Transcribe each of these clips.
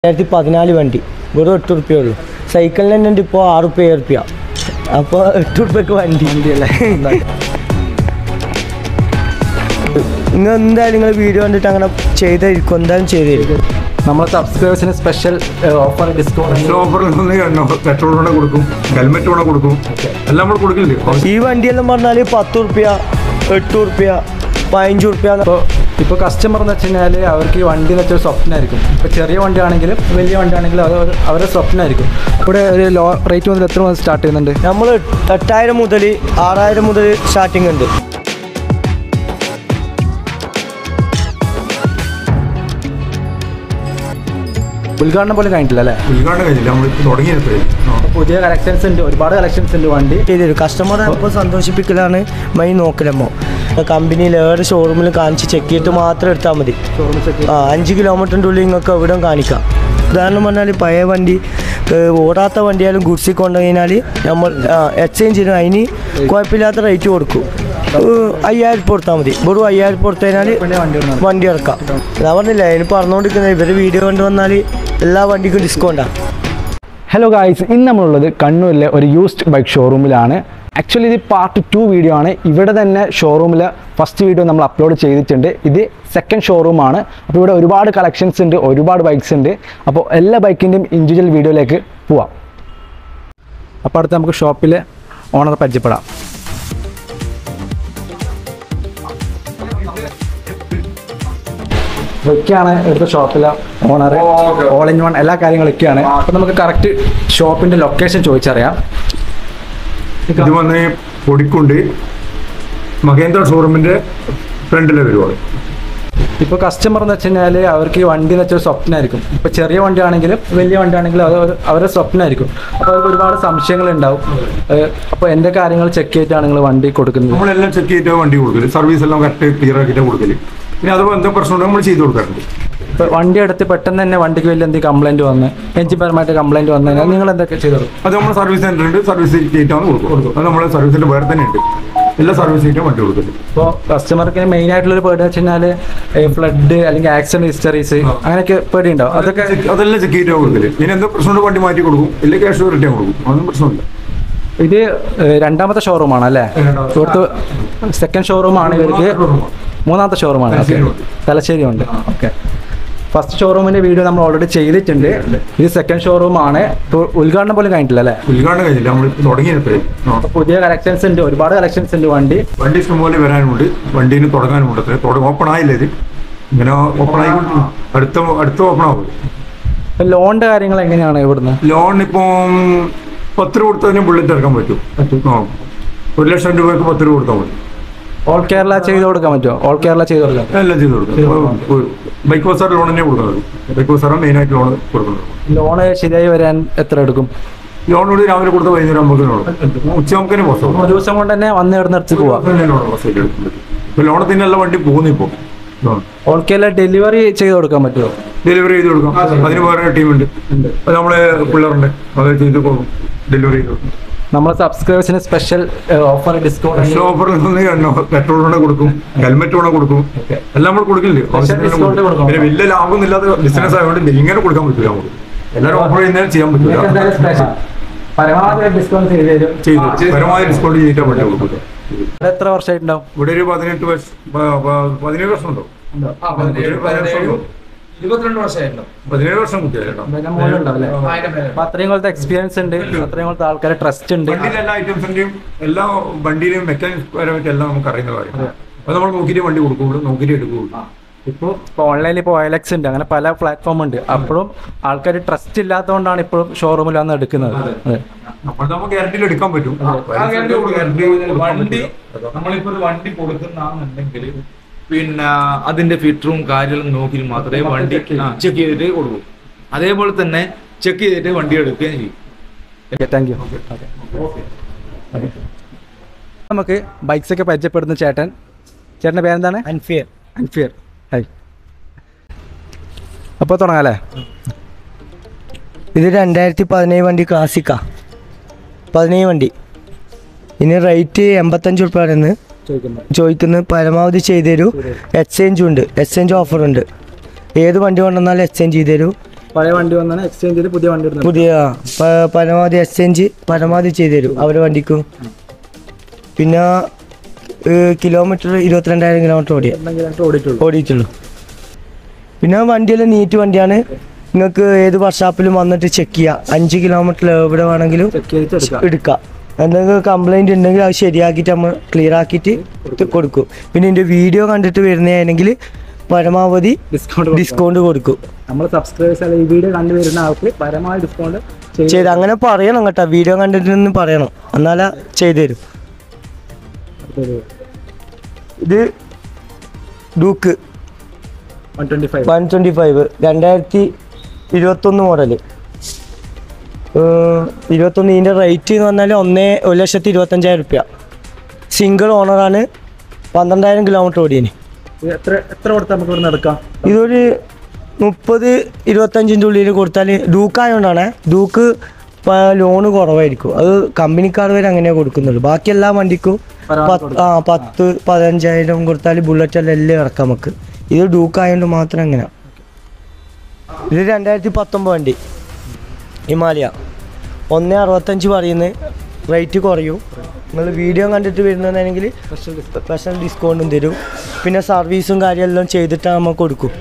രണ്ടായിരത്തി പതിനാല് വണ്ടി വെറും എട്ട് റുപ്യ ഉള്ളൂ സൈക്കിളിന് തന്നെ ഉണ്ട് ഇപ്പോൾ ആറ് റുപ്യ ഏഴ് റുപ്യ അപ്പോൾ എട്ട് റുപ്യക്ക് വണ്ടി അല്ലേ നിങ്ങൾ എന്തായാലും നിങ്ങൾ വീഡിയോ കണ്ടിട്ട് അങ്ങനെ ചെയ്തായിരിക്കും എന്തായാലും ചെയ്തായിരിക്കും നമ്മൾ സബ്സ്ക്രൈബേഴ്സിന് സ്പെഷ്യൽ ഓഫർ ഡിസ്കൗണ്ട് ഓഫറിൽ നിന്ന് എണ്ണ പെട്രോൾ കൂടെ കൊടുക്കും ഹെൽമെറ്റ് കൂടെ കൊടുക്കും എല്ലാം നമ്മൾ കൊടുക്കില്ലേ ഈ വണ്ടിയെല്ലാം പറഞ്ഞാൽ പത്ത് റുപ്യ എട്ട് റുപ്യ പതിനഞ്ച് റുപ്യ ഇപ്പോൾ ഇപ്പോൾ കസ്റ്റമർ എന്ന് വെച്ച് കഴിഞ്ഞാൽ അവർക്ക് ഈ വണ്ടി എന്ന് വെച്ചാൽ സ്വപ്നമായിരിക്കും ഇപ്പോൾ ചെറിയ വണ്ടി ആണെങ്കിലും വലിയ വണ്ടി ആണെങ്കിലും അത് ഒരു- അവരുടെ സ്വപ്നമായിരിക്കും ഇവിടെ ഒരു ലോ റേറ്റ് മുതൽ എത്ര മുതൽ സ്റ്റാർട്ട് ചെയ്യുന്നുണ്ട് നമ്മൾ എട്ടായിരം മുതൽ ആറായിരം മുതൽ സ്റ്റാർട്ടിംഗ് ഉണ്ട് ഉദ്ഘാടനം പോലും കഴിഞ്ഞിട്ടില്ല അല്ലേ ഉദ്ഘാടനം കഴിഞ്ഞില്ല നമ്മളിപ്പോൾ തുടങ്ങിയപ്പോഴേ പുതിയ കളക്ഷൻസ് ഉണ്ട് ഒരുപാട് കളക്ഷൻസ് ഉണ്ട് വണ്ടി ചെയ്തു കസ്റ്റമറെ ഇപ്പോൾ സന്തോഷിപ്പിക്കലാണ് മെയിൻ നോക്കലമ്മോ കമ്പനിയിൽ ഏറെ ഷോറൂമിൽ കാണിച്ച് ചെക്ക് ചെയ്തിട്ട് മാത്രം എടുത്താൽ മതി ആ അഞ്ച് കിലോമീറ്ററിൻ്റെ ഉള്ളിൽ നിങ്ങൾക്ക് എവിടെ കാണിക്കാം ഉദാഹരണം പറഞ്ഞാൽ പഴയ വണ്ടി ഏഹ്, ഓടാത്ത വണ്ടിയാലും ഗുഡ്സിൽ കൊണ്ടു കഴിഞ്ഞാൽ നമ്മൾ എക്സ്ചേഞ്ച് ചെയ്യും അതിന് കുഴപ്പമില്ലാത്ത റേറ്റ് കൊടുക്കും ഏഹ്, അയ്യായിരം കൊടുത്താൽ മതി വെറും അയ്യായിരം കൊടുത്തു കഴിഞ്ഞാൽ വണ്ടി വന്നാൽ വണ്ടി ഇറക്കാം ഞാൻ പറഞ്ഞില്ല അതിന് പറഞ്ഞുകൊണ്ടിരിക്കുന്നത് ഇവർ വീഡിയോ കൊണ്ട് വന്നാൽ എല്ലാ വണ്ടിക്കും ഡിസ്കൗണ്ടാണ് ഹലോ ഗായ്സ് ഇന്ന് നമ്മളുള്ളത് കണ്ണൂരിലെ ഒരു യൂസ്ഡ് ബൈക്ക് ഷോറൂമിലാണ് ആക്ച്വലി ഇത് പാർട്ട് ടു വീഡിയോ ആണ് ഇവിടെ തന്നെ ഷോറൂമിൽ ഫസ്റ്റ് വീഡിയോ നമ്മൾ അപ്ലോഡ് ചെയ്തിട്ടുണ്ട് ഇത് സെക്കൻഡ് ഷോറൂമാണ് അപ്പോൾ ഇവിടെ ഒരുപാട് കളക്ഷൻസ് ഉണ്ട് ഒരുപാട് ബൈക്സ് ഉണ്ട് അപ്പോൾ എല്ലാ ബൈക്കിൻ്റെയും ഇൻഡിവിജ്വൽ വീഡിയോയിലേക്ക് പോവാം അപ്പോൾ അടുത്ത് നമുക്ക് ഷോപ്പിലെ ഓണർ പരിചയപ്പെടാം ഇതൊക്കെയാണ് ഇവിടുത്തെ ഷോപ്പിലെ ഓണർ ഓൾ ഇൻ വൺ എല്ലാ കാര്യങ്ങളൊക്കെയാണ് അപ്പോൾ നമുക്ക് കറക്റ്റ് ഷോപ്പിൻ്റെ ലൊക്കേഷൻ ചോദിച്ചറിയാം ഇത് വന്ന് പൊടിക്കുണ്ട് മഹേന്ദ്ര ഷോറൂമിന്റെ ഫ്രണ്ടിലെ വരുവാണ് ഇപ്പോൾ കസ്റ്റമർ എന്ന് വെച്ച് കഴിഞ്ഞാൽ അവർക്ക് ഈ വണ്ടി എന്ന് വെച്ചാൽ സ്വപ്നമായിരിക്കും ഇപ്പോൾ ചെറിയ വണ്ടി ആണെങ്കിലും വലിയ വണ്ടി ആണെങ്കിലും അത് ഒരു- അവരുടെ സ്വപ്നമായിരിക്കും അപ്പോൾ അവർക്ക് ഒരുപാട് സംശയങ്ങൾ ഉണ്ടാവും അപ്പോൾ എൻ്റെ കാര്യങ്ങൾ ചെക്ക് ചെയ്തിട്ടാണ് നിങ്ങൾ വണ്ടി കൊടുക്കുന്നത് നമ്മളെല്ലാം ചെക്ക് ചെയ്തിട്ട് വണ്ടി കൊടുക്കല് സർവീസ് എല്ലാം കറക്റ്റ് ക്ലിയർ ആക്കിയിട്ട് കൊടുക്കല് പിന്നെ അതുപോലെ എന്തെങ്കിലും പ്രശ്നം നമ്മൾ ചെയ്ത് കൊടുക്കാറുണ്ട് ഇപ്പോൾ വണ്ടി എടുത്ത് പെട്ടെന്ന് തന്നെ വണ്ടിക്ക് വലിയ എന്തെങ്കിലും കംപ്ലൈൻറ്റ് വന്ന് എഞ്ചിൻപരമായിട്ട് കംപ്ലൈൻറ്റ് വന്നു കഴിഞ്ഞാൽ നിങ്ങൾ എന്തൊക്കെ ചെയ്തു കൊടുക്കും അത് നമ്മൾ സർവീസ് സെന്റർ ഉണ്ട് സർവീസ് ചെയ്തിട്ടാണ് കൊടുക്കും അത് നമ്മളെ സർവീസിന്റെ വേറെ തന്നെ ഉണ്ട് എല്ലാ സർവീസ് ചെയ്തിട്ടും വണ്ടി കൊടുക്കല് ഇപ്പോൾ കസ്റ്റമർക്ക് മെയിൻ ആയിട്ടുള്ളൊരു പേടി വെച്ച് കഴിഞ്ഞാൽ ഫ്ലഡ് അല്ലെങ്കിൽ ആക്സിഡന്റ് ഹിസ്റ്ററീസ് അങ്ങനെയൊക്കെ പേടി ഉണ്ടാവും അതൊക്കെ ചെക്ക്- അതെല്ലാം ചെക്ക് ചെയ്തിട്ടാണ് കൊടുക്കല് പിന്നെ എന്തെങ്കിലും പ്രശ്നമുണ്ട് വണ്ടി മാറ്റി കൊടുക്കും ഇല്ല ക്യാഷ് റിട്ടേൺ കൊടുക്കും അതൊന്നും പ്രശ്നമില്ല ഇത് ഏഹ്, രണ്ടാമത്തെ ഷോറൂമാണ് അല്ലേ രണ്ടാമത്തെ. ഇവിടുത്തെ സെക്കൻഡ് ഷോറൂമാണ് ഇവർക്ക് മൂന്നാമത്തെ ഷോറൂമാണ് ഓക്കെ തലശ്ശേരി ഉണ്ട് ഓക്കെ ഫസ്റ്റ് ഷോറൂമിന്റെ വീഡിയോ നമ്മൾ ഓൾറെഡി ചെയ്തിട്ടുണ്ട് ഇത് സെക്കൻഡ് ഷോറൂമാണ് ഇപ്പോൾ ഉദ്ഘാടനം പോലും കഴിഞ്ഞിട്ടില്ല അല്ലേ ഉദ്ഘാടനം കഴിഞ്ഞില്ല നമ്മളിപ്പോൾ തുടങ്ങിയപ്പോഴേ ആ. അപ്പോൾ പുതിയ കളക്ഷൻസ് ഉണ്ട് ഒരുപാട് കളക്ഷൻസ് ഉണ്ട് വണ്ടി വണ്ടി ഇഷ്ടംപോലെ വരാനുമുണ്ട് വണ്ടീന് തുടങ്ങാനുമുണ്ട് അത്രേ തുടങ്ങ ഓപ്പൺ ആയില്ല ഇത് ഇങ്ങനെ ഓപ്പൺ ആയി അടുത്ത അടുത്ത ഓപ്പൺ ആവും ഇപ്പൊ ലോണിന്റെ കാര്യങ്ങൾ എങ്ങനെയാണ് ഇവിടുന്ന് ലോൺ ഇപ്പം പത്ത് രൂപ കൊടുത്തതിന് ബുള്ളറ്റ് ഇറക്കാൻ പറ്റും ആ ഒരു ലക്ഷം രൂപയ്ക്ക് പത്ത് രൂപ കൊടുത്താൽ മതി ഓൾ കേരള ചെയ്ത് കൊടുക്കാൻ പറ്റുമോ ഓൾ കേരള ചെയ്ത് കൊടുക്കാം എല്ലാം ചെയ്ത് കൊടുക്കും ബൈക്ക് ബസാർ ലോൺ തന്നെ കൊടുക്കുന്നത് ബൈക്ക് ബസാറാണ് മെയിനായിട്ട് ലോൺ കൊടുക്കുന്നത് ലോണ് ശരിയായി വരാൻ എത്ര എടുക്കും ലോൺ കൂടി രാവിലെ കൊടുത്ത വൈകുന്നേരം നമുക്ക് ലോൺ ഉച്ച നമുക്ക് തന്നെ ബസ് ഒരു ദിവസം കൊണ്ട് തന്നെ വന്ന് ഇവിടെ നിർത്തി പോവാം ലോൺ ബസ് എടുക്കാൻ പറ്റും ഇപ്പൊ ലോണത്തിന് നല്ല വണ്ടി പോകുന്നു ഇപ്പോൾ ലോൺ ഓൾ കേരള ഡെലിവറി ചെയ്ത് കൊടുക്കാൻ പറ്റുമോ ഡെലിവറി ചെയ്ത് കൊടുക്കാം അതിന് വേറെ ടീമുണ്ട് അത് നമ്മളെ പിള്ളേരുണ്ട് അത് ചെയ്ത് കൊടുക്കും ഡെലിവറി ചെയ്ത് കൊടുക്കും നമ്മളെ സബ്സ്ക്രൈബേഴ്സിന് സ്പെഷ്യൽ ഓഫർ ഡിസ്കൗണ്ട് പക്ഷേ ഓഫറിൽ നിന്ന് എണ്ണ പെട്രോൾ കൂടെ കൊടുക്കും ഹെൽമെറ്റ് കൂടെ കൊടുക്കും എല്ലാം നമ്മൾ കൊടുക്കില്ലേ ആവശ്യത്തിന് discount കൊടുക്കും. കൊടുക്കും. പിന്നെ വലിയ ലാഭമൊന്നും ഇല്ലാത്ത ബിസിനസ് ആയതുകൊണ്ട് ഇങ്ങനെ കൊടുക്കാൻ പറ്റില്ല നമുക്ക് എല്ലാവരും ഓഫർ ചെയ്യുന്നതിന് ചെയ്യാൻ പറ്റില്ല പരമാവധി ഡിസ്കൗണ്ട് ചെയ്ത് തരും ചെയ്തു പരമാവധി ഡിസ്കൗണ്ട് ചെയ്തിട്ടാ പറ്റില്ല കൊടുക്കുക ഇവിടെ എത്ര വർഷമായിട്ടുണ്ടാവും ഇവിടെ ഒരു പതിനെട്ട് വർഷം പ- പ- പതിനേഴ് വർഷം ഉണ്ടോ പതിനേഴ് പതിനെട്ട് വർഷം ഉണ്ടോ? ഇരുപത്തിരണ്ട് വർഷമായിട്ടുണ്ടോ പതിനേഴ് വർഷം കുട്ടിയായിട്ടോ പിന്നെ മോനുണ്ടാവും അല്ലേ ആയിരം പേര് അപ്പൊ അത്രയും പോലത്തെ എക്സ്പീരിയൻസ് ഉണ്ട് അത്രയും പോലത്തെ ആൾക്കാരെ ട്രസ്റ്റ് ഉണ്ട് വണ്ടിയിലെ എല്ലാ ഐറ്റംസിന്റെയും എല്ലാ വണ്ടിയിലെയും മെക്കാനിക്സ് പരമായിട്ട് എല്ലാം നമുക്ക് അറിയുന്ന കാര്യം അത് നമ്മൾ നോക്കിയിട്ട് വണ്ടി കൊടുക്കുകയുള്ളൂ നോക്കിയിട്ട് എടുക്കുകയുള്ളൂ ഇപ്പോൾ ഇപ്പോൾ ഓൺലൈനിൽ ഇപ്പോൾ OLX ഉണ്ട് അങ്ങനെ പല പ്ലാറ്റ്ഫോം ഉണ്ട് അപ്പോഴും ആൾക്കാർ ട്രസ്റ്റ് ഇല്ലാത്തതുകൊണ്ടാണ് ഇപ്പോഴും ഷോറൂമിൽ വന്ന് എടുക്കുന്നത് അതെ നമ്മൾ നമുക്ക് ഗ്യാരണ്ടിയിൽ എടുക്കാൻ പറ്റും ആ guarantee കൊടുക്കും. guarantee കൊടുക്കാൻ വണ്ടി പറ്റും. നമ്മളിപ്പോ ഒരു വണ്ടി കൊടുക്കുന്നാന്നുണ്ടെങ്കിൽ പിന്നെ അതിന്റെ ഫിറ്ററും കാര്യങ്ങളും നോക്കി മാത്രമേ വണ്ടി ചെക്ക് ചെയ്തിട്ട് കൊടുക്കൂ അതേപോലെ തന്നെ ചെക്ക് ചെയ്തിട്ട് വണ്ടി എടുക്കുകയും ചെയ്യും ഓക്കെ താങ്ക് യു നമുക്ക് ബൈക്സ് ഒക്കെ പരിചയപ്പെടുന്ന ചേട്ടൻ ചേട്ടൻ്റെ പേരെന്താണ് അൻഫിയർ അൻഫിയർ ഹൈ അപ്പോൾ തുടങ്ങാം അല്ലേ ഇത് രണ്ടായിരത്തി പതിനേഴ് വണ്ടി ക്ലാസിക്കാ പതിനേഴ് വണ്ടി ഇനി റേറ്റ് എൺപത്തഞ്ച് ഉറുപ്പ്യാണെന്ന് ചോദിക്കുന്നത് ചോദിക്കുന്നത് പരമാവധി ചെയ്തു തരൂ എക്സ്ചേഞ്ചും ഉണ്ട് എക്സ്ചേഞ്ച് ഓഫറുണ്ട് ഏത് വണ്ടി കൊണ്ടുവന്നാലും എക്സ്ചേഞ്ച് ചെയ്ത് തരൂ പഴയ വണ്ടി വന്നാണ് എക്സ്ചേഞ്ച് ചെയ്ത് പുതിയ വണ്ടി ഇടുന്നത് പുതിയ പ- പരമാവധി എക്സ്ചേഞ്ച് പരമാവധി ചെയ്തു തരും അവരുടെ വണ്ടിക്കും പിന്നെ കിലോമീറ്റർ ഇരുപത്തിരണ്ടായിരം കിലോമീറ്റർ ഓടിയ എന്തെങ്കിലും ഓടിയിട്ടുള്ളൂ ഓടിയിട്ടുള്ളൂ പിന്നെ വണ്ടിയെല്ലാം നീറ്റ് വണ്ടിയാണ് നിങ്ങൾക്ക് ഏത് വർക്ക്ഷോപ്പിലും വന്നിട്ട് ചെക്ക് ചെയ്യാം അഞ്ച് കിലോമീറ്റർ എവിടെ വേണമെങ്കിലും ചെക്ക് ചെയ്തിട്ട് എടുക്കാം എടുക്കാം എന്തെങ്കിലും കംപ്ലൈൻറ്റ് ഉണ്ടെങ്കിൽ അത് ശരിയാക്കിയിട്ട് നമ്മൾ ക്ലിയർ ആക്കിയിട്ട് ഇത് കൊടുക്കും പിന്നെ എൻ്റെ വീഡിയോ കണ്ടിട്ട് വരുന്നതാണെങ്കിൽ പരമാവധി ഡിസ്കൗണ്ട് ഡിസ്കൗണ്ട് കൊടുക്കും നമ്മൾ സബ്സ്ക്രൈബേഴ്സ് അല്ലെങ്കിൽ ഈ വീഡിയോ കണ്ടു വരുന്ന ആൾക്ക് പരമാവധി ഡിസ്കൗണ്ട് ചെയ്ത് ചെയ്ത് അങ്ങനെ പറയണം കേട്ടോ വീഡിയോ കണ്ടിട്ട് പറയണം എന്നാലാ ചെയ്തു തരും ഇത് Duke one twenty five one twenty five രണ്ടായിരത്തി ഇരുപത്തൊന്ന് മോഡല് ഇരുപത്തൊന്ന് ഇതിൻ്റെ റേറ്റ് എന്ന് പറഞ്ഞാൽ ഒന്നേ ഒരു ലക്ഷത്തി ഇരുപത്തഞ്ചായിരം റുപ്യ സിംഗിൾ ഓണറാണ് പന്ത്രണ്ടായിരം കിലോമീറ്റർ ഓടിയന് എത്ര എത്ര കൊടുത്താൽ നമുക്ക് ഇവിടെ എടുക്കാം ഇതൊരു മുപ്പത് ഇരുപത്തഞ്ചിൻ്റെ ഉള്ളിൽ കൊടുത്താൽ ഡൂക്കായതുകൊണ്ടാണ് ഡൂക്ക് ലോണ് കുറവായിരിക്കും അത് കമ്പനിക്കാർ വരെ അങ്ങനെ കൊടുക്കുന്നുള്ളൂ ബാക്കി എല്ലാ വണ്ടിക്കും പത്ത് ആ പത്ത് പതിനഞ്ചായിരം കൊടുത്താൽ ബുള്ളറ്റ് എല്ലാം എല്ലാം ഇറക്കാം നമുക്ക് ഇത് ഡൂക്കായതുകൊണ്ട് മാത്രം അങ്ങനെ ഇത് രണ്ടായിരത്തി പത്തൊമ്പത് വണ്ടി ഹിമാലയ ഒന്ന് അറുപത്തഞ്ച് പറയുന്നത് റേറ്റ് കുറയും നിങ്ങൾ വീഡിയോ കണ്ടിട്ട് വരുന്നതാണെങ്കിൽ സ്പെഷ്യൽ ഡിസ്കൗണ്ടും തരും പിന്നെ സർവീസും കാര്യമെല്ലാം ചെയ്തിട്ട് നമുക്ക് കൊടുക്കും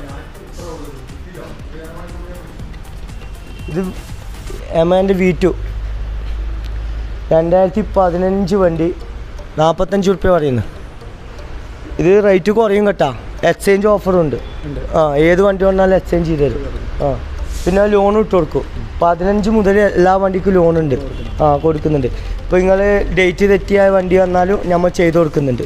ഇത് എമാൻ്റെ വി ടു രണ്ടായിരത്തി പതിനഞ്ച് വണ്ടി നാൽപ്പത്തഞ്ച് റുപ്യ പറയുന്നു ഇത് റേറ്റ് കുറയും കേട്ടാ എക്സ്ചേഞ്ച് ഓഫറും ഉണ്ട് ആ ഏത് വണ്ടി വന്നാലും എക്സ്ചേഞ്ച് ചെയ്ത് തരും ആ പിന്നെ ലോൺ ഇട്ട് കൊടുക്കും പതിനഞ്ച് മുതൽ എല്ലാ വണ്ടിക്കും ലോൺ ഉണ്ട് ആ കൊടുക്കുന്നുണ്ട് ഇപ്പോൾ നിങ്ങൾ ഡേറ്റ് തെറ്റിയ വണ്ടി വന്നാലും നമ്മൾ ചെയ്ത് കൊടുക്കുന്നുണ്ട്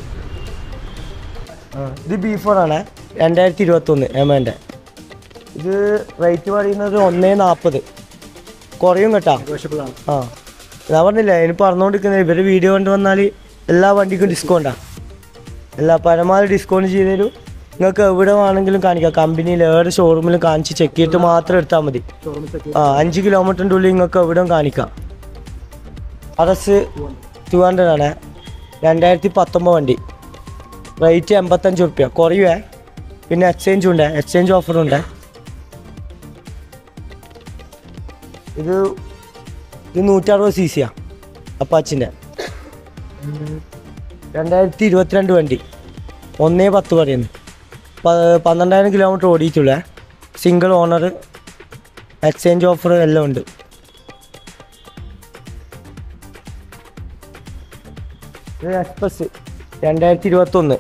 ആ ഇത് ബി ഫോർ ആണ് രണ്ടായിരത്തി ഇരുപത്തൊന്ന് എമേൻ്റെ ഇത് റേറ്റ് പറയുന്നത് ഒന്നേ നാൽപ്പത് കുറയും കേട്ടാ ആ ഞാൻ പറഞ്ഞില്ല ഇനി പറഞ്ഞുകൊണ്ടിരിക്കുന്നത് ഇവര് വീഡിയോ കൊണ്ട് വന്നാൽ എല്ലാ വണ്ടിക്കും ഡിസ്കൗണ്ടാ എല്ലാ പരമാവധി ഡിസ്കൗണ്ട് ചെയ്ത് തരും നിങ്ങൾക്ക് എവിടെ വേണമെങ്കിലും കാണിക്കാം കമ്പനിയിൽ ഏത് ഷോറൂമിലും കാണിച്ച് ചെക്ക് ചെയ്തിട്ട് മാത്രം എടുത്താൽ മതി ആ അഞ്ച് കിലോമീറ്ററിൻ്റെ ഉള്ളിൽ നിങ്ങൾക്ക് എവിടെയും കാണിക്കാം അറസ് ടു ഹൺഡ്രഡ് ആണ് രണ്ടായിരത്തി പത്തൊമ്പത് വണ്ടി റേറ്റ് എൺപത്തഞ്ച് റുപ്യ കുറയുവേ പിന്നെ എക്സ്ചേഞ്ച് ഉണ്ട് എക്സ്ചേഞ്ച് ഓഫറുണ്ട് ഇത് ഇത് നൂറ്ററുപത് സി സിയാ അപ്പാച്ചിൻ്റെ രണ്ടായിരത്തി ഇരുപത്തിരണ്ട് വണ്ടി ഒന്നേ പത്ത് പറയുന്നു പ- പന്ത്രണ്ടായിരം കിലോമീറ്റർ ഓടിയിട്ടുള്ളേ സിംഗിൾ ഓണർ എക്സ്ചേഞ്ച് ഓഫർ എല്ലാം ഉണ്ട് ഇത് എക്സ്പ്രസ് രണ്ടായിരത്തി ഇരുപത്തൊന്ന്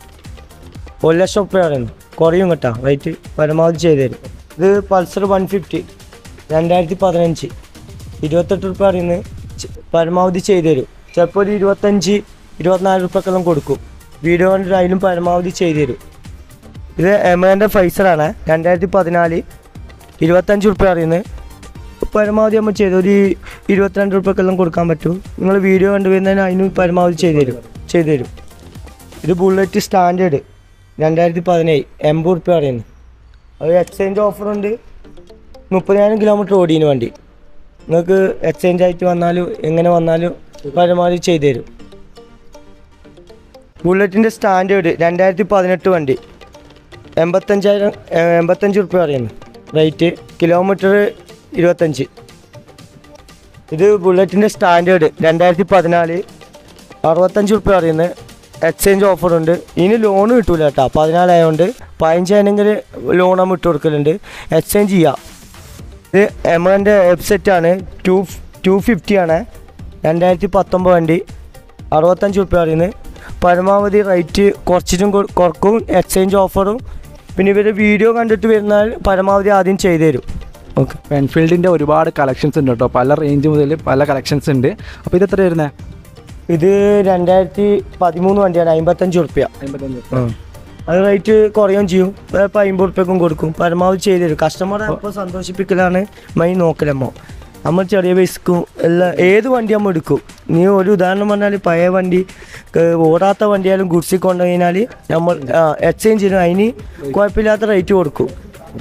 ഒരു ലക്ഷം റുപ്യ പറയുന്നു കുറയും കേട്ടോ റേറ്റ് പരമാവധി ചെയ്ത് തരും ഇത് പൾസർ വൺ ഫിഫ്റ്റി രണ്ടായിരത്തി പതിനഞ്ച് ഇരുപത്തെട്ട് റുപ്യ പറയുന്നത് ചെ- പരമാവധി ചെയ്ത് തരും ചിലപ്പോൾ ഒരു ഇരുപത്തഞ്ച് ഇരുപത്തിനാല് റുപ്യക്കെല്ലാം കൊടുക്കും വീഡിയോ കണ്ടിട്ട് അതിലും പരമാവധി ചെയ്ത് തരും ഇത് എമേൻ്റെ ഫൈസറാണ് രണ്ടായിരത്തി പതിനാല് ഇരുപത്തഞ്ച് റുപ്യ പറയുന്നത് പരമാവധി നമ്മൾ ചെയ്ത് ഒരു ഇരുപത്തിരണ്ട് റുപ്യക്കെല്ലാം കൊടുക്കാൻ പറ്റും നിങ്ങൾ വീഡിയോ കണ്ടുവരുന്നതിന് അതിന് പരമാവധി ചെയ്ത് തരും ചെയ്ത് തരും ഇത് ബുള്ളറ്റ് സ്റ്റാൻഡേർഡ് രണ്ടായിരത്തി പതിനേഴ് എൺപത് റുപ്യ പറയുന്നു അത് എക്സ്ചേഞ്ച് ഓഫറുണ്ട് മുപ്പതിനായിരം കിലോമീറ്റർ ഓടിയതിന് വണ്ടി നിങ്ങൾക്ക് എക്സ്ചേഞ്ച് ആയിട്ട് വന്നാലും എങ്ങനെ വന്നാലും പരമാവധി ചെയ്തു തരും ബുള്ളറ്റിൻ്റെ സ്റ്റാൻഡേർഡ് രണ്ടായിരത്തി പതിനെട്ട് വണ്ടി എൺപത്തഞ്ചായിരം ഏഹ്, എൺപത്തഞ്ച് റുപ്യ പറയുന്നു റേറ്റ് കിലോമീറ്റർ ഇരുപത്തഞ്ച് ഇത് ബുള്ളറ്റിൻ്റെ സ്റ്റാൻഡേർഡ് രണ്ടായിരത്തി പതിനാല് അറുപത്തഞ്ച് റുപ്യ പറയുന്നത് എക്സ്ചേഞ്ച് ഓഫറുണ്ട് ഇനി ലോൺ കിട്ടൂല കേട്ടോ പതിനാലായതുകൊണ്ട് പതിനഞ്ചാണെങ്കിൽ ലോൺ നമ്മൾ ഇട്ട് കൊടുക്കലുണ്ട് എക്സ്ചേഞ്ച് ചെയ്യാം ഇത് എമൻ്റെ വെബ്സൈറ്റാണ് ടു ടു ഫിഫ്റ്റി ആണ് രണ്ടായിരത്തി പത്തൊമ്പത് വണ്ടി അറുപത്തഞ്ച് റുപ്യ പറയുന്നത് പരമാവധി റേറ്റ് കുറച്ചിട്ടും കൊ- കുറക്കും എക്സ്ചേഞ്ച് ഓഫറും പിന്നെ ഇവർ വീഡിയോ കണ്ടിട്ട് വരുന്നാൽ പരമാവധി ആദ്യം ചെയ്തു തരും ഓക്കെ എൻഫീൽഡിൻ്റെ ഒരുപാട് കളക്ഷൻസ് ഉണ്ട് കേട്ടോ പല റേഞ്ച് മുതൽ പല കളക്ഷൻസ് ഉണ്ട് അപ്പോൾ ഇത് എത്ര വരുന്നത് ഇത് രണ്ടായിരത്തി പതിമൂന്ന് വണ്ടിയാണ് അമ്പത്തഞ്ച് റുപ്യ അത് റേറ്റ് കുറയുകയും ചെയ്യും ഇപ്പോൾ അമ്പത് റുപ്യക്കും കൊടുക്കും പരമാവധി ചെയ്തു തരും കസ്റ്റമറെ അപ്പോൾ സന്തോഷിപ്പിക്കലാണ് മെയിൻ നോക്കലമ്മോ നമ്മൾ ചെറിയ പൈസക്കും എല്ലാം ഏത് വണ്ടി നമ്മൾ എടുക്കും നീ ഒരു ഉദാഹരണം പറഞ്ഞാൽ പഴയ വണ്ടി ഏർ ഓടാത്ത വണ്ടിയായാലും ഗുഡ്സിൽ കൊണ്ടു കഴിഞ്ഞാൽ നമ്മൾ എക്സ്ചേഞ്ച് ചെയ്യും അതിന് കുഴപ്പമില്ലാത്ത റേറ്റ് കൊടുക്കും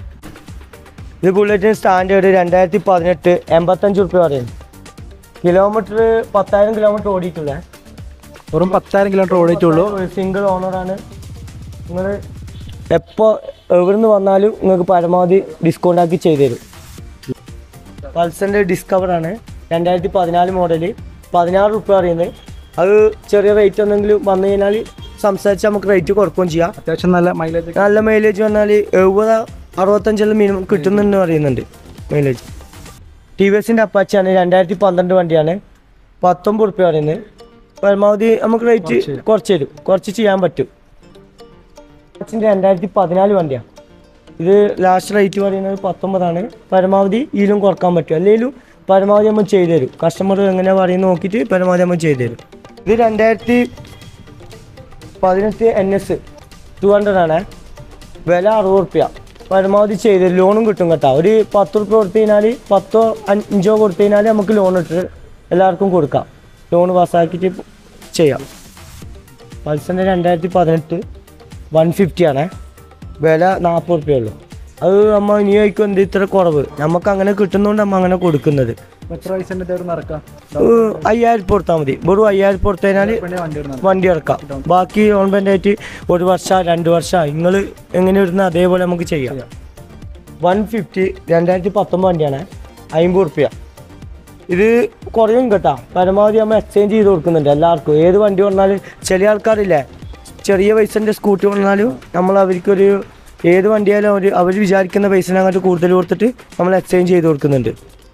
ഇത് ബുള്ളറ്റിന് സ്റ്റാൻഡേർഡ് രണ്ടായിരത്തി പതിനെട്ട് എൺപത്തഞ്ച് റുപ്യ പറയുന്നു കിലോമീറ്റർ പത്തായിരം കിലോമീറ്റർ ഓടിയിട്ടുള്ളേ വെറും പത്തായിരം കിലോമീറ്റർ ഓടിയിട്ടുള്ളൂ സിംഗിൾ ഓണറാണ് നിങ്ങൾ എപ്പോൾ എവിടുന്ന് വന്നാലും നിങ്ങൾക്ക് പരമാവധി ഡിസ്കൗണ്ട് ആക്കി ചെയ്തു തരും പൾസറിൻ്റെ ഡിസ്കവറാണ് രണ്ടായിരത്തി പതിനാല് മോഡല് പതിനാറ് റുപ്യ പറയുന്നത് അത് ചെറിയ റേറ്റ് എന്തെങ്കിലും വന്നു കഴിഞ്ഞാൽ സംസാരിച്ച് നമുക്ക് റേറ്റ് കുറക്കുകയും ചെയ്യാം അത്യാവശ്യം നല്ല മൈലേജ് നല്ല മൈലേജ് വന്നാൽ എഴുപത് അറുപത്തഞ്ചെല്ലാം മിനിമം കിട്ടുന്നുണ്ട് പറയുന്നുണ്ട് മൈലേജ് ടി വി എസിൻ്റെ അപ്പാച്ചാണ് രണ്ടായിരത്തി പന്ത്രണ്ട് വണ്ടിയാണ് പത്തൊമ്പത് റുപ്യ പറയുന്നത് പരമാവധി നമുക്ക് റേറ്റ് കുറച്ച് തരും കുറച്ച് ചെയ്യാൻ പറ്റും അപ്പാച്ചിൻ്റെ രണ്ടായിരത്തി പതിനാല് വണ്ടിയാണ് ഇത് ലാസ്റ്റ് റേറ്റ് പറയുന്നത് പത്തൊമ്പതാണ് പരമാവധി ഇതിലും കുറക്കാൻ പറ്റും അല്ലെങ്കിലും പരമാവധി നമ്മൾ ചെയ്തു തരും കസ്റ്റമർ എങ്ങനെ പറയുന്നത് നോക്കിയിട്ട് പരമാവധി നമ്മൾ ചെയ്തു തരും ഇത് രണ്ടായിരത്തി പതിനെട്ട് എൻ എസ് ടു ഹൺഡ്രഡ് ആണ് വില അറുപത് റുപ്യ പരമാവധി ചെയ്ത് ലോണും കിട്ടും കേട്ടോ ഒരു പത്ത് റുപ്യ കൊടുത്തു കഴിഞ്ഞാൽ പത്തോ അഞ്ചോ കൊടുത്തു കഴിഞ്ഞാൽ നമുക്ക് ലോൺ ഇട്ട് എല്ലാവർക്കും കൊടുക്കാം ലോൺ പാസ്സാക്കിയിട്ട് ചെയ്യാം പൾസറിൻ്റെ രണ്ടായിരത്തി പതിനെട്ട് വൺ ഫിഫ്റ്റി ആണ് വില നാൽപ്പത് റുപ്യ ഉള്ളൂ അത് നമ്മൾ ഇനി ചോദിക്കും എന്ത് ഇത്ര കുറവ് നമുക്ക് അങ്ങനെ കിട്ടുന്നതുകൊണ്ട് നമ്മൾ അങ്ങനെ കൊടുക്കുന്നത് എത്ര പൈസൻ്റെ തേർന്ന് ഇറക്കാം ഏഹ് അയ്യായിരം ഉറുപ്യ കൊടുത്താൽ മതി വെറും അയ്യായിരം ഉറുപ്യ കൊടുത്തു കഴിഞ്ഞാൽ വണ്ടി ഇടുന്നത് വണ്ടി ഇറക്കാം ബാക്കി ഗവൺമെൻറ് ആയിട്ട് ഒരു വർഷം രണ്ട് വർഷം നിങ്ങൾ എങ്ങനെ ഇടുന്ന അതേപോലെ നമുക്ക് ചെയ്യാം വൺ ഫിഫ്റ്റി രണ്ടായിരത്തി പത്തൊമ്പത് വണ്ടിയാണ് അമ്പത് റുപ്യ ഇത് കുറയും കേട്ടോ പരമാവധി നമ്മൾ എക്സ്ചേഞ്ച് ചെയ്ത് കൊടുക്കുന്നുണ്ട് എല്ലാവർക്കും ഏത് വണ്ടി വന്നാലും ചില ആൾക്കാരില്ലേ ചെറിയ പൈസൻ്റെ സ്കൂട്ടി വന്നാലും നമ്മൾ അവർക്കൊരു ഏത് വണ്ടിയായാലും അവർ അവർ വിചാരിക്കുന്ന പൈസനങ്ങോട്ട് കൂടുതൽ കൊടുത്തിട്ട് നമ്മൾ എക്സ്ചേഞ്ച് ചെയ്ത് കൊടുക്കുന്നുണ്ട്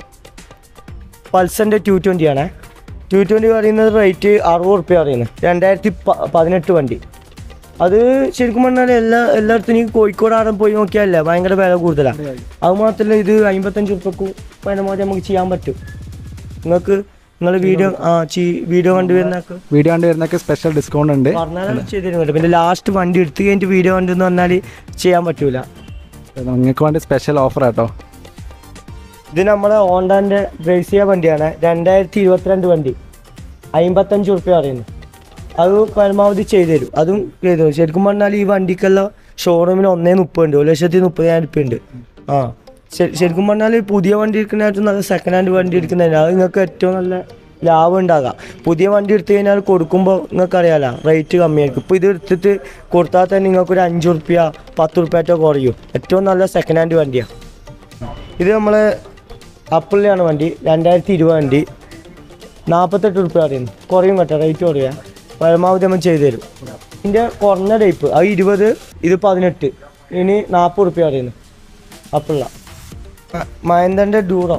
പൾസറിൻ്റെ ടു ട്വൻ്റി ആണ് ടു ട്വൻ്റി പറയുന്നത് റേറ്റ് അറുപത് റുപ്യ പറയുന്നത് രണ്ടായിരത്തി പ- പതിനെട്ട് വണ്ടി അത് ശരിക്കും പറഞ്ഞാൽ എല്ലാ എല്ലായിടത്തും ഈ കോഴിക്കോട് ആടെ പോയി നോക്കിയാലേ ഭയങ്കര വില കൂടുതലാണ് അത് മാത്രമല്ല ഇത് അമ്പത്തഞ്ച് റുപ്യക്ക് പരമാവധി നമുക്ക് ചെയ്യാൻ പറ്റും നിങ്ങൾക്ക് നിങ്ങൾ വീഡിയോ ആ വീഡിയോ കണ്ടുവരുന്നൊക്കെ വീഡിയോ കണ്ട് വരുന്നൊക്കെ സ്പെഷ്യൽ ഡിസ്കൗണ്ട് ഉണ്ട് പറഞ്ഞാൽ ചെയ്ത് തരുന്നുണ്ട് പിന്നെ ലാസ്റ്റ് വണ്ടി എടുത്ത് കഴിഞ്ഞിട്ട് വീഡിയോ കണ്ടെന്ന് പറഞ്ഞാൽ ചെയ്യാൻ പറ്റൂല നിങ്ങൾക്ക് വേണ്ടി സ്പെഷ്യൽ ഓഫർ കേട്ടോ ഇത് നമ്മുടെ ഹോണ്ടാൻ്റെ ബ്രേസിയ വണ്ടിയാണ് രണ്ടായിരത്തി ഇരുപത്തിരണ്ട് വണ്ടി അമ്പത്തഞ്ച് റുപ്യ പറയുന്നു അത് പരമാവധി ചെയ്തു തരും അതും ചെയ്തു തരും ശരിക്കും പറഞ്ഞാൽ ഈ വണ്ടിക്കെല്ലാം ഷോറൂമിന് ഒന്നേ മുപ്പതുണ്ട് ഒരു ലക്ഷത്തി മുപ്പതിനായിരം റുപ്യ ഉണ്ട് ആ ശരി- ശരിക്കും പറഞ്ഞാൽ പുതിയ വണ്ടി എടുക്കുന്നതായിട്ടും നല്ല സെക്കൻഡ് ഹാൻഡ് വണ്ടി എടുക്കുന്നതിന് അത് നിങ്ങൾക്ക് ഏറ്റവും നല്ല ലാഭം ഉണ്ടാകാം പുതിയ വണ്ടി എടുത്തു കഴിഞ്ഞാൽ കൊടുക്കുമ്പോൾ നിങ്ങൾക്ക് അറിയാലോ റേറ്റ് കമ്മിയായിരിക്കും ഇപ്പോൾ ഇത് എടുത്തിട്ട് കൊടുത്താൽ തന്നെ നിങ്ങൾക്ക് ഒരു അഞ്ച് റുപ്യ പത്ത് റുപ്യാറ്റോ കുറയും ഏറ്റവും നല്ല സെക്കൻഡ് ഹാൻഡ് വണ്ടിയാണ് ഇത് നമ്മളെ അപ്പിളിലാണ് വണ്ടി രണ്ടായിരത്തി ഇരുപത് വണ്ടി നാൽപ്പത്തെട്ട് റുപ്യ പറയുന്നു കുറയും കേട്ടോ റേറ്റ് കുറയാ പരമാവധി നമ്മൾ ചെയ്തു തരും ഇതിൻ്റെ കുറഞ്ഞ ടൈപ്പ് അത് ഇരുപത് ഇത് പതിനെട്ട് ഇനി നാൽപ്പത് റുപ്യ പറയുന്നു അപ്പിള്ള മഹേന്ദ്രൻ്റെ ഡൂറോ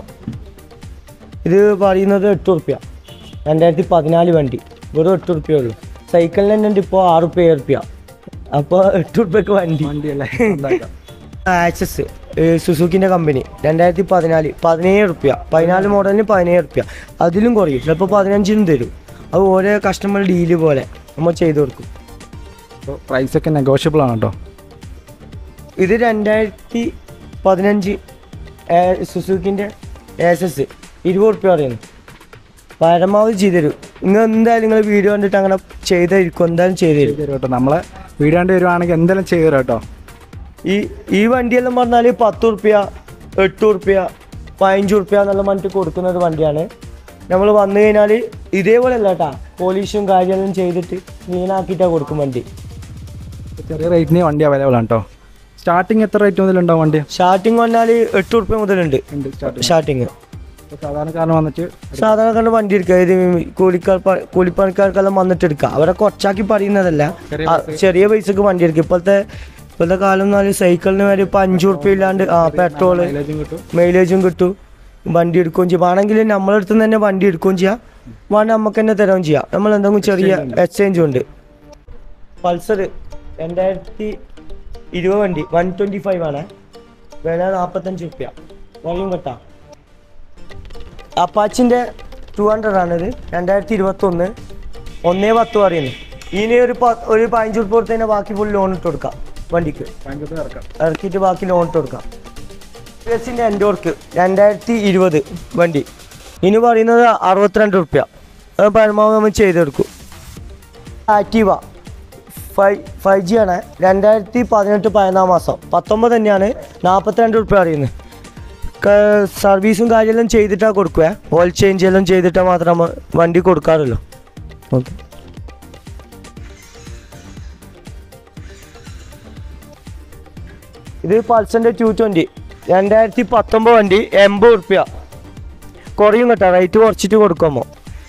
ഇത് പറയുന്നത് എട്ട് റുപ്യ രണ്ടായിരത്തി പതിനാല് വണ്ടി വെറും എട്ട് റുപ്യ ഉള്ളൂ സൈക്കിളിന് തന്നെ ഉണ്ട് ഇപ്പോൾ ആറ് റുപ്യ ഏഴ് റുപ്യ അപ്പോൾ എട്ട് റുപ്യക്ക് വണ്ടി വണ്ടിയല്ലേ ആക്സസ് സുസുക്കിൻ്റെ കമ്പനി രണ്ടായിരത്തി പതിനാല് പതിനേഴ് റുപ്യ പതിനാല് മോഡലിന് പതിനേഴ് റുപ്യ അതിലും കുറയും ചിലപ്പോൾ പതിനഞ്ചിനും തരും അത് ഓരോ കസ്റ്റമർ ഡീല് പോലെ നമ്മൾ ചെയ്തു കൊടുക്കും പ്രൈസ് ഒക്കെ നെഗോഷ്യബിൾ ആണ് കേട്ടോ ഇത് രണ്ടായിരത്തി പതിനഞ്ച് സുസുക്കിൻ്റെ ആക്സസ് ഇരുപത് റുപ്യ പറയുന്നു പരമാവധി ചെയ്തു തരും നിങ്ങൾ എന്തായാലും നിങ്ങൾ വീഡിയോ കണ്ടിട്ട് അങ്ങനെ ചെയ്തായിരിക്കും എന്തായാലും ചെയ്തു തരും ചെയ്ത് തരും കേട്ടോ നമ്മളെ വീഡിയോ കണ്ട് വരുവാണെങ്കിൽ എന്തെങ്കിലും ചെയ്തു തരാം കേട്ടോ ഈ ഈ വണ്ടിയെല്ലാം പറഞ്ഞാൽ പത്ത് റുപ്യ എട്ട് റുപ്യ പതിനഞ്ച് റുപ്യ എന്നുള്ള പറഞ്ഞിട്ട് കൊടുക്കുന്ന ഒരു വണ്ടിയാണ് നമ്മൾ വന്നു കഴിഞ്ഞാൽ ഇതേപോലെ അല്ല കേട്ടാ പോലീഷും കാര്യങ്ങളും ചെയ്തിട്ട് ക്ലീനാക്കിയിട്ടാണ് കൊടുക്കും വണ്ടി ചെറിയ റേറ്റിന് വണ്ടി അവൈലബിൾ ആണ് കേട്ടോ സ്റ്റാർട്ടിങ് എത്ര റേറ്റ് മുതലുണ്ടാവും വണ്ടി സ്റ്റാർട്ടിങ് പറഞ്ഞാൽ എട്ട് റുപ്യ മുതലുണ്ട് ഉണ്ട് സ്റ്റാർട്ടിങ് സ്റ്റാർട്ടിങ് സാധാരണക്കാരന് വന്നിട്ട് സാധാരണക്കാരുടെ വണ്ടി എടുക്കുക ഇത് കൂലിക്കാർ പ- കൂലിപ്പണിക്കാർക്കെല്ലാം വന്നിട്ട് എടുക്കുക അവരെ കൊച്ചാക്കി പറയുന്നതല്ല ചെറിയ ആ, ചെറിയ പൈസക്ക് വണ്ടി എടുക്കുക ഇപ്പോഴത്തെ ഇപ്പോഴത്തെ കാലം എന്ന് പറഞ്ഞാൽ സൈക്കിളിന് വരെ ഇപ്പം അഞ്ച് റുപ്യ ഇല്ലാണ്ട് ആ പെട്രോള് മൈലേജും കിട്ടും മൈലേജും കിട്ടും വണ്ടി എടുക്കുകയും ചെയ്യും വേണമെങ്കിൽ നമ്മളെ അടുത്ത് തന്നെ വണ്ടി എടുക്കുകയും ചെയ്യാം വേണ്ട നമുക്ക് തന്നെ തരാവും ചെയ്യാം നമ്മൾ എന്തെങ്കിലും ചെറിയ എക്സ്ചേഞ്ചും ഉണ്ട് പൾസർ രണ്ടായിരത്തി ഇരുപത് വണ്ടി വൺ ട്വൻറ്റി ഫൈവ് ആണ് വില നാൽപ്പത്തഞ്ച് റുപ്യ വഴിയും കേട്ടാ അപ്പാച്ചിൻ്റെ ടു ഹൺഡ്രഡ് ആണിത് രണ്ടായിരത്തി ഇരുപത്തൊന്ന് ഒന്നേ പത്ത് പറയുന്നു ഇനി ഒരു പ ഒരു പതിനഞ്ച് റുപ്യ കൊടുത്ത് തന്നെ ബാക്കി ഫുൾ ലോൺ ഇട്ട് കൊടുക്കാം വണ്ടിക്ക് ഭയങ്കര ഇറക്കാം ഇറക്കിയിട്ട് ബാക്കി ലോൺ ഇട്ട് കൊടുക്കാം എസിൻ്റെ എൻഡോർക്ക് രണ്ടായിരത്തി ഇരുപത് വണ്ടി ഇനി പറയുന്നത് അറുപത്തിരണ്ട് റുപ്യ അത് പരമാവധി നമ്മൾ ചെയ്തെടുക്കും ആക്റ്റീവ ഫൈവ് ഫൈവ് ജി ആണ് രണ്ടായിരത്തി പതിനെട്ട് പതിനൊന്നാം മാസം പത്തൊമ്പത് തന്നെയാണ് നാൽപ്പത്തിരണ്ട് റുപ്യ അറിയുന്നത് സർവീസും കാര്യമെല്ലാം ചെയ്തിട്ടാണ് കൊടുക്കുക ഓയിൽ ചേഞ്ച് എല്ലാം ചെയ്തിട്ടാൽ മാത്രം നമ്മൾ വണ്ടി കൊടുക്കാറുള്ളൂ ഓക്കെ ഇത് പൾസറിൻ്റെ ടു ട്വൻറ്റി രണ്ടായിരത്തി പത്തൊമ്പത് വണ്ടി എൺപത് ഉറുപ്പ്യ കുറയും കേട്ടോ റേറ്റ് കുറച്ചിട്ട് കൊടുക്കുമ്പോൾ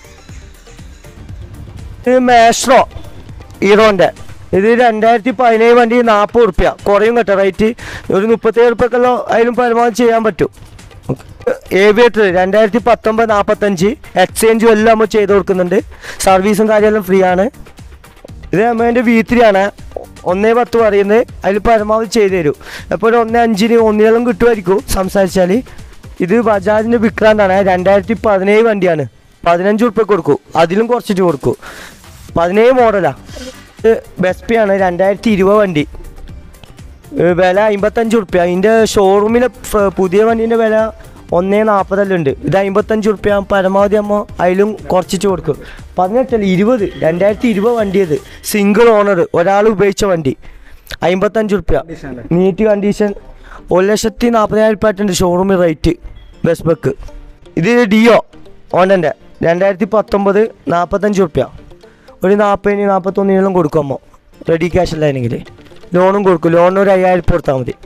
ഇത് മേസ്ട്രോ ഹീറോൻ്റെ ഇത് രണ്ടായിരത്തി പതിനേഴ് വണ്ടി നാൽപ്പത് ഉറുപ്പ്യ കുറയും കേട്ടോ റേറ്റ് ഒരു മുപ്പത്തേഴ് ഉറുപ്പ്യക്കെല്ലോ അതിനും പരമാവധി ചെയ്യാൻ പറ്റും ഏവിയേറ്റർ രണ്ടായിരത്തി പത്തൊമ്പത് നാൽപ്പത്തഞ്ച് എക്സ്ചേഞ്ചും എല്ലാം നമ്മൾ ചെയ്ത് കൊടുക്കുന്നുണ്ട് സർവീസും കാര്യമെല്ലാം ഫ്രീ ആണ് ഇത് അമ്മേൻ്റെ വി ത്രീ ആണ് ഒന്നേ പത്ത് പറയുന്നത് അതിൽ പരമാവധി ചെയ്തു തരും അപ്പോൾ ഒരു ഒന്നേ അഞ്ചിന് ഒന്നിനെല്ലാം കിട്ടുമായിരിക്കും സംസാരിച്ചാൽ ഇത് ബജാജിൻ്റെ വിക്രാന്താണ് രണ്ടായിരത്തി പതിനേഴ് വണ്ടിയാണ് പതിനഞ്ച് ഉറുപ്പ്യ കൊടുക്കും അതിലും കുറച്ചിട്ട് കൊടുക്കും പതിനേഴ് മോഡലാ ഇത് ബെസ്പിയാണ് രണ്ടായിരത്തി ഇരുപത് വണ്ടി ഏ, വില അമ്പത്തഞ്ച് ഉറുപ്പ്യ അതിൻ്റെ ഷോറൂമിലെ ഫ- പുതിയ വണ്ടീൻ്റെ വില ഒന്നേ നാൽപ്പതെല്ലാം ഉണ്ട് ഇത് അമ്പത്തഞ്ച് ഉറുപ്പ്യ പരമാവധി അമ്മ അതിലും കുറച്ചിട്ട് കൊടുക്കും പതിനെട്ടല്ല ഇരുപത് രണ്ടായിരത്തി ഇരുപത് വണ്ടിയത് സിംഗിൾ ഓണർ ഒരാൾ ഉപയോഗിച്ച വണ്ടി അമ്പത്തഞ്ച് ഉറുപ്പ്യ നീറ്റ് കണ്ടീഷൻ ഒരു ലക്ഷത്തി നാൽപ്പതിനായിരം ഉറുപ്പ്യായിട്ടുണ്ട് ഷോറൂമിൽ റേറ്റ് ബസ് ബക്ക് ഇത് ഡിയോ ഓണൻ്റെ രണ്ടായിരത്തി പത്തൊമ്പത് നാൽപ്പത്തഞ്ച് ഉറുപ്പ്യ ഒരു നാൽപ്പതിന് നാൽപ്പത്തൊന്നിനെല്ലാം കൊടുക്കുമ്പോൾ റെഡി ക്യാഷ് അല്ലായിരുന്നെങ്കിൽ ലോണും കൊടുക്കും ലോണിന് ഒരു അയ്യായിരം ഉറുപ്പ്യ കൊടുത്താൽ മതി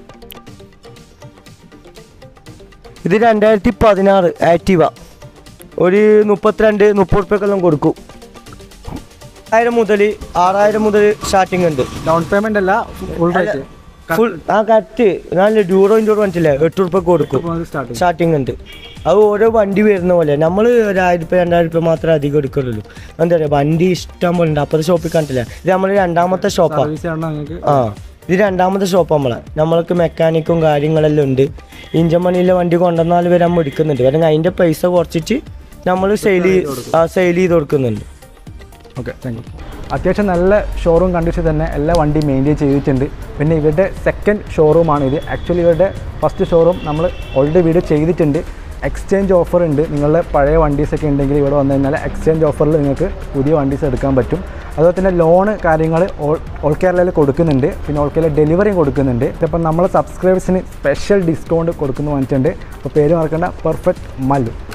ഇത് രണ്ടായിരത്തി പതിനാറ് ആക്റ്റീവ ഒരു മുപ്പത്തിരണ്ട് മുപ്പത് ഉറുപ്പ്യക്കെല്ലാം കൊടുക്കും ആയിരം മുതൽ ആറായിരം മുതൽ സ്റ്റാർട്ടിംഗ് ഉണ്ട് ഡൗൺ പേയ്മെന്റ് അല്ല ഫുൾ റേറ്റ് ഫുൾ ആ കറക്റ്റ് നല്ല ഡ്യൂറോ ഇൻഡോർ വണ്ടിയില്ലേ എട്ട് ഉറുപ്പ്യ കൊടുക്കും സ്റ്റാർട്ട് സ്റ്റാർട്ടിംഗ് ഉണ്ട് അത് ഓരോ വണ്ടി വരുന്ന പോലെ നമ്മൾ ഒരു ആയിരം രൂപ രണ്ടായിരം രൂപ മാത്രമേ അധികം എടുക്കുള്ളൂ എന്താ പറയുക വണ്ടി ഇഷ്ടം പോലെ ഉണ്ട് അപ്പുറത്തെ ഷോപ്പിൽ കണ്ടില്ല ഇത് നമ്മൾ രണ്ടാമത്തെ ഷോപ്പാണ് സർവീസ് ആണ് നിങ്ങൾക്ക് ആ ഇത് രണ്ടാമത്തെ ഷോപ്പ് നമ്മളെ നമ്മൾക്ക് മെക്കാനിക്കും കാര്യങ്ങളെല്ലാം ഉണ്ട് ഇഞ്ചൻ മണിയിലെ വണ്ടി കൊണ്ടുവന്നാൽ വരെ നമ്മൾ എടുക്കുന്നുണ്ട് കാരണം അതിൻ്റെ പൈസ കുറച്ചിട്ട് നമ്മൾ സെയിൽ സെയിൽ ചെയ്ത് കൊടുക്കുന്നുണ്ട് ഓക്കെ താങ്ക് യു അത്യാവശ്യം നല്ല ഷോറൂം കണ്ടീഷൻ തന്നെ എല്ലാ വണ്ടിയും മെയിൻറ്റെയിൻ ചെയ്തിട്ടുണ്ട് പിന്നെ ഇവരുടെ സെക്കൻഡ് ഷോറൂമാണ് ഇത് ആക്ച്വലി ഇവരുടെ ഫസ്റ്റ് ഷോറൂം നമ്മൾ ഓൾറെഡി വീഡിയോ ചെയ്തിട്ടുണ്ട് എക്സ്ചേഞ്ച് ഓഫർ ഉണ്ട് നിങ്ങളുടെ പഴയ വണ്ടീസൊക്കെ ഉണ്ടെങ്കിൽ ഇവിടെ വന്നു കഴിഞ്ഞാൽ എക്സ്ചേഞ്ച് ഓഫറിൽ നിങ്ങൾക്ക് പുതിയ വണ്ടീസ് എടുക്കാൻ പറ്റും അതുപോലെ തന്നെ ലോണ് കാര്യങ്ങൾ ഓൾ ഓൾ കേരളയിൽ കൊടുക്കുന്നുണ്ട് പിന്നെ ഓൾ കേരള ഡെലിവറിയും കൊടുക്കുന്നുണ്ട് ഇപ്പം നമ്മൾ സബ്സ്ക്രൈബേഴ്സിന് സ്പെഷ്യൽ ഡിസ്കൗണ്ട് കൊടുക്കുന്നു വന്നിട്ടുണ്ട് അപ്പോൾ പേര് മറക്കേണ്ട പെർഫെക്റ്റ് മല്ലു